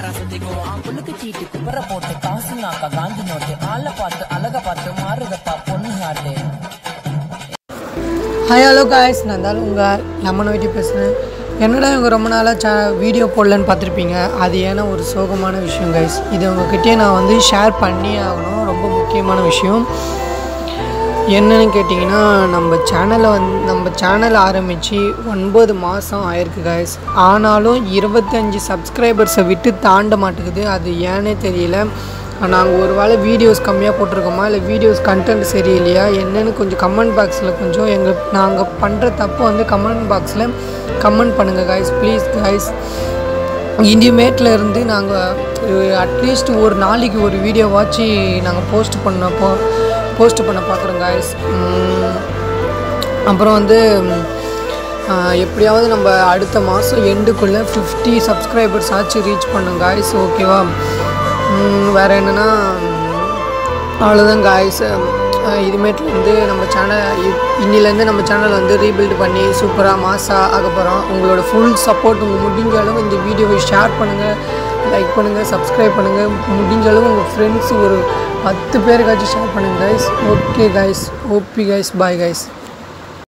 ஊரார சுத்திக்குவோம் ஆம்புளுக்கு சீட்டு குப்பரை போட்டு காசு நாக்கா காந்தி நோட்டு ஆளை பார்த்து அழக பார்த்து மாறுதப்பா பொண்ணு ஹாட்டு ஹாய் ஹலோ காய்ஸ் நான் தான் உங்கள் லெமன் வெட்டி பேசுகிறேன் என்னடா இவங்க ரொம்ப நாளாக சே வீடியோ போடலன்னு பார்த்துருப்பீங்க அது ஏன்னா ஒரு சோகமான விஷயம் கைஸ் இது உங்ககிட்டயே நான் வந்து ஷேர் பண்ணி ஆகணும் ரொம்ப முக்கியமான விஷயம் என்னன்னு கேட்டிங்கன்னா நம்ம சேனலை வந்து நம்ம சேனல் ஆரம்பித்து ஒன்பது மாதம் ஆயிருக்கு காய்ஸ் ஆனாலும் இருபத்தஞ்சி சப்ஸ்கிரைபர்ஸை விட்டு தாண்ட மாட்டேங்குது அது ஏன்னே தெரியல நாங்கள் ஒரு வேளை வீடியோஸ் கம்மியாக போட்டிருக்கோமா இல்லை வீடியோஸ் கண்டென்ட் சரியில்லையா என்னன்னு கொஞ்சம் கமெண்ட் பாக்ஸில் கொஞ்சம் எங்கள் நாங்கள் பண்ணுற தப்பு வந்து கமெண்ட் பாக்ஸில் கமெண்ட் பண்ணுங்கள் காய்ஸ் ப்ளீஸ் காய்ஸ் இனிமேட்டில் இருந்து நாங்கள் அட்லீஸ்ட் ஒரு நாளைக்கு ஒரு வீடியோ வாட்சி நாங்கள் போஸ்ட் பண்ணப்போ போஸ்ட் பண்ண பார்க்குறோம் காய்ஸ் அப்புறம் வந்து ம், ஆஹ், எப்படியாவது நம்ம அடுத்த மாதம் எண்டுக்குள்ளே ஃபிஃப்டி சப்ஸ்கிரைபர்ஸ் ஆச்சு ரீச் பண்ணோம் காய்ஸ் ஓகேவா ம், வேறு என்னென்னா அவ்வளோதான் காய்ஸ் இதுமேட்டில் வந்து நம்ம சேனல் இன்னிலேருந்து நம்ம சேனல் வந்து ரீபில்ட் பண்ணி சூப்பராக மாசாக ஆக போகிறோம் உங்களோட ஃபுல் சப்போர்ட் உங்கள் முடிஞ்ச அளவு இந்த வீடியோவை ஷேர் பண்ணுங்கள் லைக் பண்ணுங்கள் சப்ஸ்கிரைப் பண்ணுங்கள் முடிஞ்ச அளவு உங்கள் ஃப்ரெண்ட்ஸ் ஒரு பத்து பேருக்காச்சும் ஷேர் பண்ணுங்கள் கைஸ் ஓகே கைஸ் ஓபி கைஸ் பாய் கைஸ்